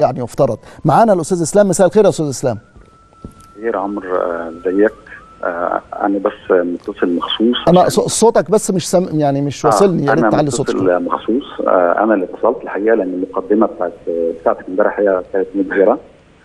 يعني يفترض معانا الاستاذ اسلام مساء الخير يا استاذ اسلام خير عمرو آه، ازيك آه، انا بس متصل مخصوص انا عشان- ص- صوتك بس مش سم... يعني مش واصلني يا ريت انا تعلي صوتك شوية. متصل مخصوص آه، انا اللي اتصلت الحقيقه لان المقدمه بتاعت بتاعتك امبارح هي كانت مبهره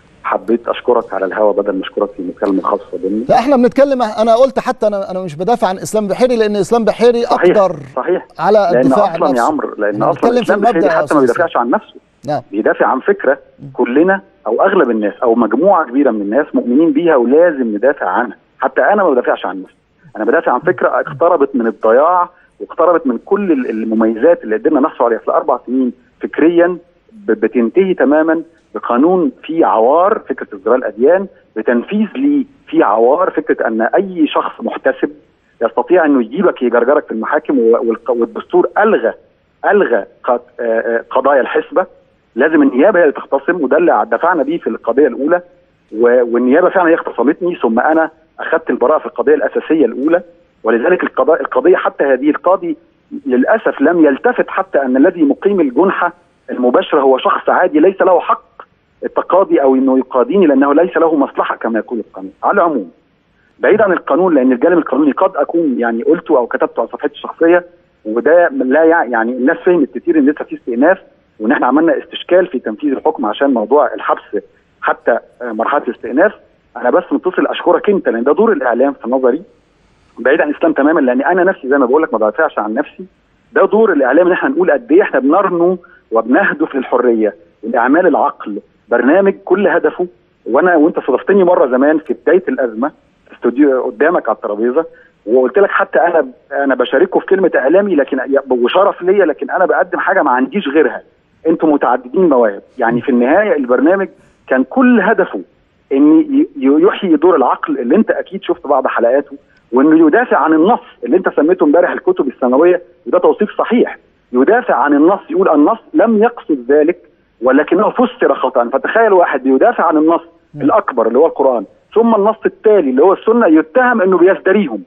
حبيت اشكرك على الهوا بدل ما اشكرك في المكالمه الخاصه بينا لا احنا بنتكلم انا قلت حتى انا انا مش بدافع عن اسلام بحيري لان اسلام بحيري صحيح اقدر صحيح على لان الدفاع عن اصلا يا نفسه عمرو لان أنا اصلا بتكلم في الاسلام المبدأ البحري يا حتى ما أستاذ بيدافعش عن نفسه نعم بيدافع عن فكره كلنا او اغلب الناس او مجموعه كبيره من الناس مؤمنين بيها ولازم ندافع عنها حتى انا ما بدافعش عن نفسي انا بدافع عن فكره اقتربت من الضياع واقتربت من كل ال- المميزات اللي قدرنا نحصل عليها في الاربع سنين فكريا ب- بتنتهي تماما بقانون فيه عوار فكره ازدراء الاديان بتنفيذ ليه فيه عوار فكره ان اي شخص محتسب يستطيع انه يجيبك يجرجرك في المحاكم و- والق- والدستور الغى الغى ق- آه، آه، قضايا الحسبه لازم النيابه هي اللي تختصم وده اللي دفعنا بيه في القضيه الاولى و- والنيابه فعلا هي اختصمتني ثم انا اخذت البراءه في القضيه الاساسيه الاولى ولذلك القضاء القضيه حتى هذه القاضي للاسف لم يلتفت حتى ان الذي مقيم الجنحه المباشره هو شخص عادي ليس له حق التقاضي او انه يقاضيني لانه ليس له مصلحه كما يقول القانون على العموم بعيد عن القانون لان الجانب القانوني قد اكون يعني قلته او كتبته على صفحتي الشخصيه وده لا يع- يعني الناس فهمت كتير ان لسه في استئناف وان احنا عملنا استشكال في تنفيذ الحكم عشان موضوع الحبس حتى آه، مرحله الاستئناف انا بس متصل اشكرك انت لان ده دور الاعلام في نظري بعيد عن الاسلام تماما لان انا نفسي زي ما بقول لك ما بدافعش عن نفسي ده دور الاعلام ان احنا نقول قد ايه احنا بنرنو وبنهدف للحريه والاعمال العقل برنامج كل هدفه وانا وانت صادفتني مره زمان في بدايه الازمه في استوديو قدامك على الترابيزه وقلت لك حتى انا انا بشاركه في كلمه اعلامي لكن وشرف ليا لكن انا بقدم حاجه ما عنديش غيرها انتم متعددين المواهب يعني في النهايه البرنامج كان كل هدفه ان ي- ي- يحيي دور العقل اللي انت اكيد شفت بعض حلقاته وانه يدافع عن النص اللي انت سميته امبارح الكتب السماويه وده توصيف صحيح يدافع عن النص يقول النص لم يقصد ذلك ولكنه فسر خطا فتخيل واحد بيدافع عن النص الاكبر اللي هو القران ثم النص التالي اللي هو السنه يتهم انه بيزدريهم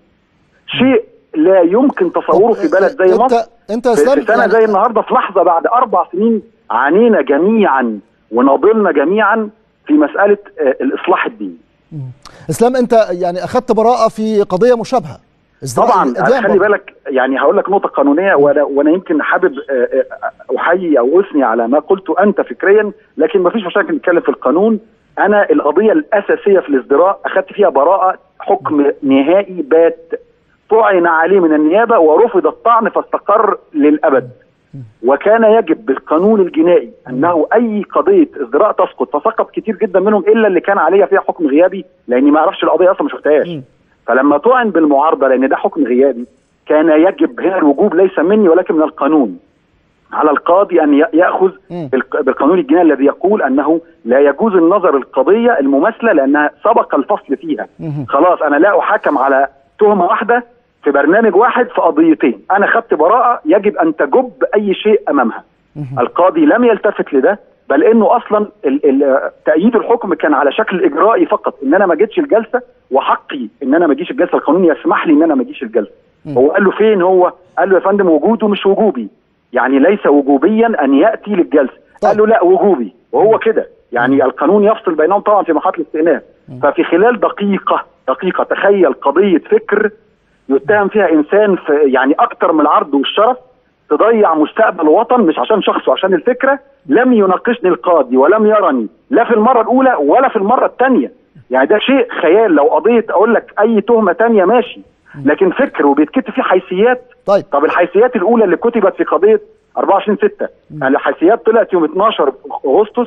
شيء لا يمكن تصوره في بلد زي انت مصر انت يا في اسلام في سنه يعني- زي النهارده في لحظه بعد اربع سنين عانينا جميعا وناضلنا جميعا في مساله آه، الاصلاح الديني اسلام انت يعني اخذت براءه في قضيه مشابهه ازدراء طبعا الأديان خلي برضه. بالك يعني هقول لك نقطه قانونيه وانا وانا يمكن حابب آه، آه، احيي او اثني على ما قلته انت فكريا لكن ما فيش مشاكل نتكلم في القانون انا القضيه الاساسيه في الازدراء اخذت فيها براءه حكم نهائي بات طعن عليه من النيابه ورفض الطعن فاستقر للابد وكان يجب بالقانون الجنائي انه اي قضيه ازدراء تسقط فسقط كتير جدا منهم الا اللي كان عليها فيها حكم غيابي لاني ما اعرفش القضيه اصلا ما شفتهاش مم. فلما طعن بالمعارضه لان ده حكم غيابي كان يجب هنا الوجوب ليس مني ولكن من القانون على القاضي ان ي- ياخذ مم. بالق- بالقانون الجنائي الذي يقول انه لا يجوز النظر القضيه المماثله لانها سبق الفصل فيها مهم. خلاص انا لا احاكم على تهمه واحده في برنامج واحد في قضيتين انا خدت براءه يجب ان تجب اي شيء امامها مهم. القاضي لم يلتفت لده بل انه اصلا ال- ال- تأييد الحكم كان على شكل اجرائي فقط ان انا ما جيتش الجلسه وحقي ان انا ما اجيش الجلسه القانون يسمح لي ان انا ما اجيش الجلسه مم. هو قال له فين هو قال له يا فندم وجوده مش وجوبي يعني ليس وجوبيا ان ياتي للجلسه طيب. قال له لا وجوبي وهو كده يعني القانون يفصل بينهم طبعا في مرحله الاستئناف ففي خلال دقيقه دقيقه تخيل قضيه فكر يتهم فيها انسان في يعني اكتر من العرض والشرف تضيع مستقبل وطن مش عشان شخص وعشان الفكره لم يناقشني القاضي ولم يرني لا في المره الاولى ولا في المره الثانيه يعني ده شيء خيال لو قضيه اقول لك اي تهمه تانية ماشي لكن فكر وبيتكتب فيه حيثيات طيب طب الحيثيات الاولى اللي كتبت في قضيه 24 6 الحيثيات طلعت يوم 12 اغسطس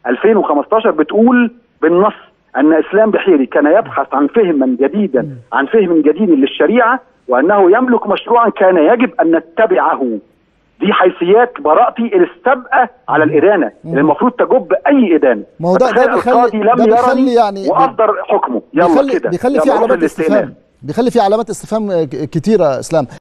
2015 بتقول بالنص ان اسلام بحيري كان يبحث عن فهما جديدا عن فهم جديد للشريعه وانه يملك مشروعا كان يجب ان نتبعه دي حيثيات براءتي السابقه على الادانه اللي المفروض تجب اي ادانه ما هو ده- ده فتخيل بيخلي- القاضي لم ده بيخلي يرني يعني- واصدر حكمه يلا بيخلي كده بيخلي يلا في روح علامات للاستئناف. استفهام بيخلي في علامات استفهام ك- كتيره اسلام